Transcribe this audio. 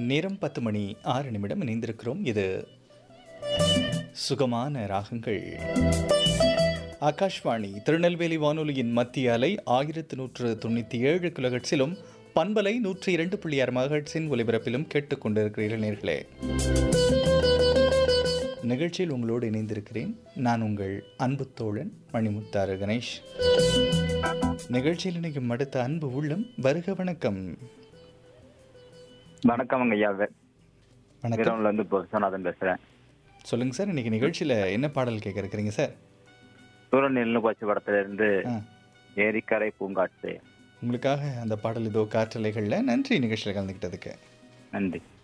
நேரம் பத்து மணி ஆறு நிமிடம் இணைந்திருக்கிறோம் இது சுகமான ராகங்கள் ஆகாஷ்வாணி திருநெல்வேலி வானொலியின் மத்திய அலை ஆயிரத்து நூற்று தொண்ணூற்றி ஏழு கிலோஹெட்ஸிலும் பண்பலை நூற்றி இரண்டு புள்ளி ஆறு மகட்ஸின் ஒலிபரப்பிலும் கேட்டுக்கொண்டிருக்கிறீர்கள் நேர்களே நிகழ்ச்சியில் உங்களோடு இணைந்திருக்கிறேன் நான் உங்கள் அன்பு தோழன் மணிமுத்தாறு கணேஷ் நிகழ்ச்சியில் இணைக்கும் அடுத்த அன்பு உள்ளம் வருக வணக்கம் வணக்கம் ஐயா வே- வணக்கம் வீரம்ல இருந்து இப்போ விஸ்வநாதன் பேசுறேன் சொல்லுங்க சார் இன்னைக்கு நிகழ்ச்சியில் என்ன பாடல் கேட்க இருக்கிறீங்க சார் சூரன் நெல்லு பாய்ச்சி படத்துல இருந்து ஆ ஏரிக்கரை பூங்காற்று உங்களுக்காக அந்த பாடல் இதோ காற்றலைகளில் நன்றி நிகழ்ச்சியில் கலந்துக்கிட்டதுக்கு நன்றி